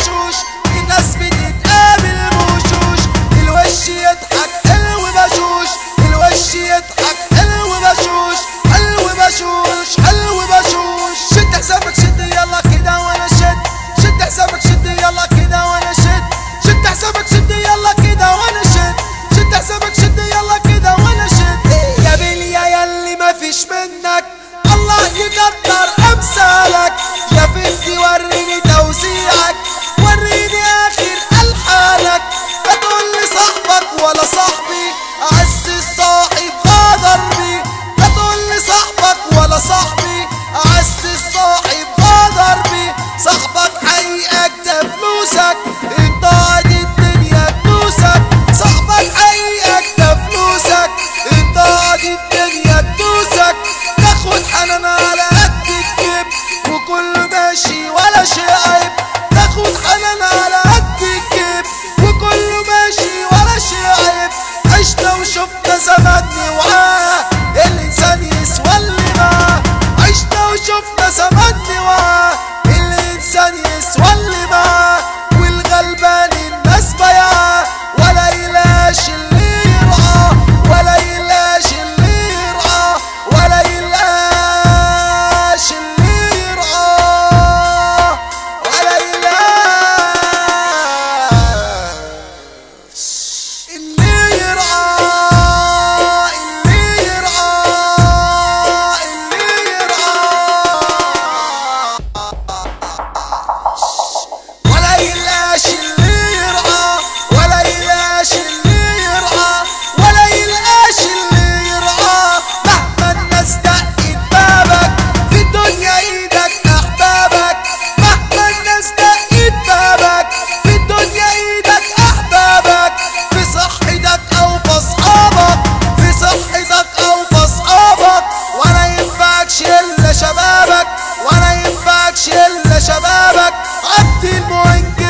وشوش الناس بتتقابل بوشوش الوش يضحك حلو بشوش الوش يضحك حلو بشوش حلو بشوش حلو بشوش شد حسابك شد يلا كده وانا شد شد حسابك شد يلا كده وانا شد شد حسابك شد يلا كده وانا شد شد حسابك شد يلا كده وانا شد يا بليا ياللي مفيش منك الله يقدر امثالك يا بنتي وريني توزيعك وريني اخر الحانك لا تقول لي صاحبك ولا صاحبي اعز الصاحب غدر بي لا تقول لي صاحبك ولا صاحبي اعز الصاحب غدر بي صاحبك حقيقك ده فلوسك انت عادي الدنيا تدوسك صاحبك حقيقك ده فلوسك انت عادي الدنيا تدوسك تاخد حنان على قد الجيب وكل ماشي ولا شيء عيب تاخد حنان على قد الجيب وكله ماشي ولا شيء عيب عشنا وشفنا زماني وعاه الانسان يسوى اللي معاه عشنا وشفنا زماني وعاه الانسان يسوى اللي معاه والغلبان الناس بيعاه ولا يلاش اللي يرعاه ولا يلاش اللي يرعاه ولا يلاش اللي يرعاه ولا يلاش اللي يرعاه اللي يرعاه اللي يرعاه ولا يلاش اللي يرعى ولا يلاش اللي يرعى ولا يلاش اللي يرعى مهما الناس دقت بابك في الدنيا ايدك احبابك مهما الناس دقت بابك في الدنيا ايدك احبابك في صحتك او في اصحابك في صحتك او في اصحابك ولا ينفعكش الا شبابك ولا ينفعكش الا شبابك عبد المهندس